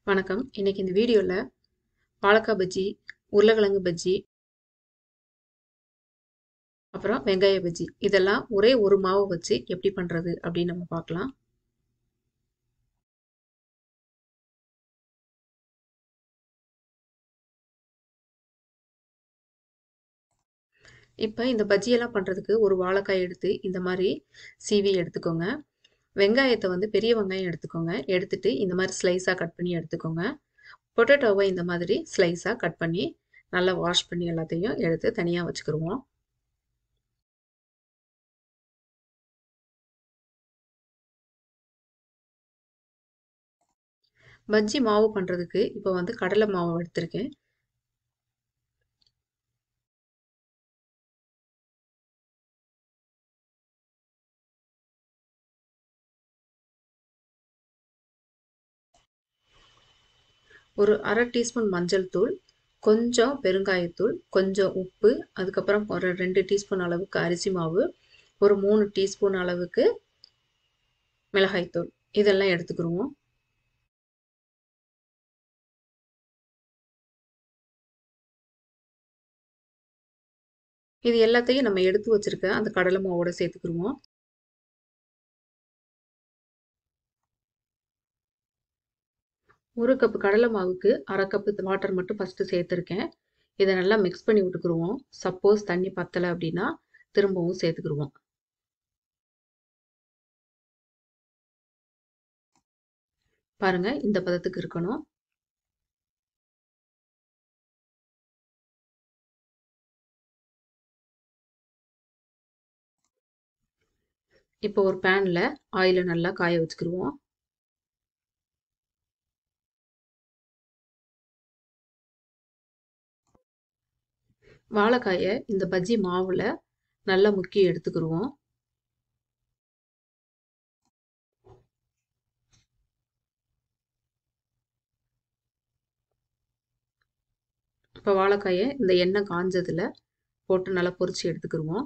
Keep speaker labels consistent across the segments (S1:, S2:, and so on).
S1: வணக்கம் இன்னைக்கு இந்த வீடியோவில் வாழைக்காய் பஜ்ஜி உருளைக்கிழங்கு பஜ்ஜி அப்புறம் வெங்காய பஜ்ஜி இதெல்லாம் ஒரே ஒரு மாவை வச்சு எப்படி பண்ணுறது அப்படின்னு நம்ம பார்க்கலாம் இப்போ இந்த பஜ்ஜியெல்லாம் பண்ணுறதுக்கு ஒரு வாழைக்காய் எடுத்து இந்த மாதிரி சீவி எடுத்துக்கோங்க வெங்காயத்தை வந்து பெரிய வெங்காயம் எடுத்துக்கோங்க எடுத்துட்டு இந்த மாதிரி ஸ்லைஸாக கட் பண்ணி எடுத்துக்கோங்க பொட்டேட்டோவை இந்த மாதிரி ஸ்லைஸாக கட் பண்ணி நல்லா வாஷ் பண்ணி எல்லாத்தையும் எடுத்து தனியாக வச்சுக்கிடுவோம் பஜ்ஜி மாவு பண்ணுறதுக்கு இப்போ வந்து கடலை மாவு எடுத்திருக்கேன் ஒரு அரை டீஸ்பூன் மஞ்சள் தூள் கொஞ்சம் பெருங்காயத்தூள் கொஞ்சம் உப்பு அதுக்கப்புறம் ஒரு ரெண்டு டீஸ்பூன் அளவுக்கு அரிசி மாவு ஒரு மூணு டீஸ்பூன் அளவுக்கு மிளகாய்த்தூள் இதெல்லாம் எடுத்துக்கிடுவோம் இது எல்லாத்தையும் நம்ம எடுத்து வச்சிருக்க அந்த கடலை மாவோட சேர்த்துக்கிடுவோம் ஒரு கப்பு கடலை மாவுக்கு அரை கப்பு வாட்டர் மட்டும் ஃபஸ்ட்டு சேர்த்துருக்கேன் இதை நல்லா மிக்ஸ் பண்ணி விட்டுக்குருவோம் சப்போஸ் தண்ணி பத்தலை அப்படின்னா திரும்பவும் சேர்த்துக்குருவோம் பாருங்க இந்த பதத்துக்கு இருக்கணும் இப்போ ஒரு பேனில் ஆயிலை நல்லா காய வச்சுக்கிருவோம் வாழைக்காயை இந்த பஜ்ஜி மாவில் நல்லா முக்கி எடுத்துக்கிடுவோம் இப்போ வாழைக்காயை இந்த எண்ணெய் காஞ்சதில் போட்டு நல்லா பொரிச்சு எடுத்துக்கிடுவோம்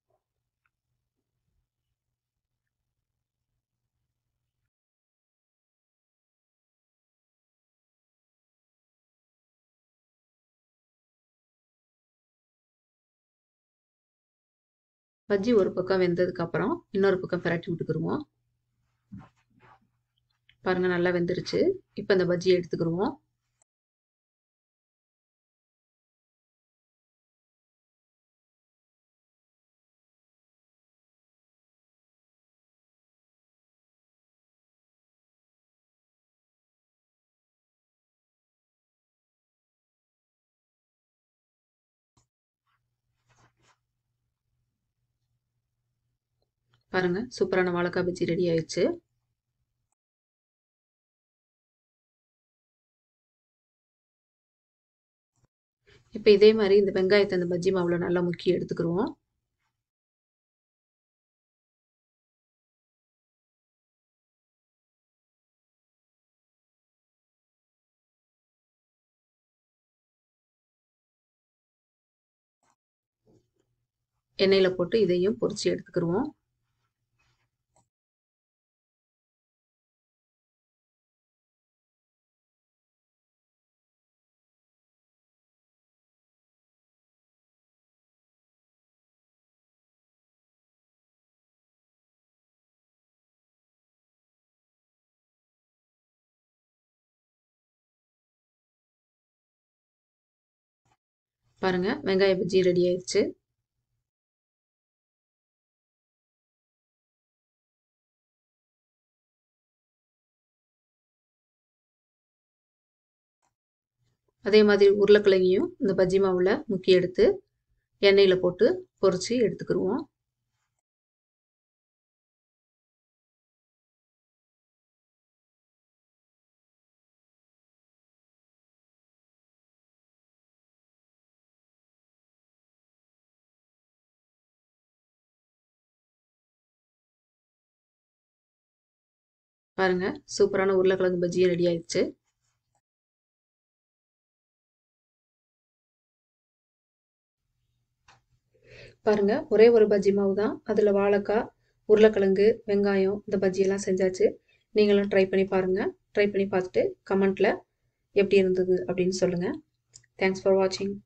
S1: பஜ்ஜி ஒரு பக்கம் வெந்ததுக்கு அப்புறம் இன்னொரு பக்கம் பிரட்டி விட்டுக்கிருவோம் பாருங்க நல்லா வெந்துருச்சு இப்போ இந்த பஜ்ஜியை எடுத்துக்கிருவோம் பாருங்க சூப்பரான வாழைக்காய் பஜ்ஜி ரெடி ஆயிடுச்சு இப்போ இதே மாதிரி இந்த வெங்காயத்தை அந்த பஜ்ஜி மாவில் நல்லா முக்கி எடுத்துக்கிடுவோம் எண்ணெயில் போட்டு இதையும் பொரிச்சு எடுத்துக்கிடுவோம் பாருங்க வெங்காய பஜ்ஜி ரெடி ஆயிடுச்சு அதே மாதிரி உருளைக்கிழங்கையும் இந்த பஜ்ஜி மாவில் முக்கி எடுத்து எண்ணெயில் போட்டு பொரிச்சு எடுத்துக்கிடுவோம் பாருங்க சூப்பரான உருளைக்கிழங்கு பஜ்ஜியும் ரெடி ஆயிடுச்சு பாருங்க ஒரே ஒரு பஜ்ஜி மாவு தான் அதில் வாழைக்காய் உருளைக்கிழங்கு வெங்காயம் இந்த பஜ்ஜியெல்லாம் செஞ்சாச்சு நீங்களும் ட்ரை பண்ணி பாருங்கள் ட்ரை பண்ணி பார்த்துட்டு கமெண்ட்டில் எப்படி இருந்தது அப்படின்னு சொல்லுங்கள் தேங்க்ஸ் ஃபார் வாட்சிங்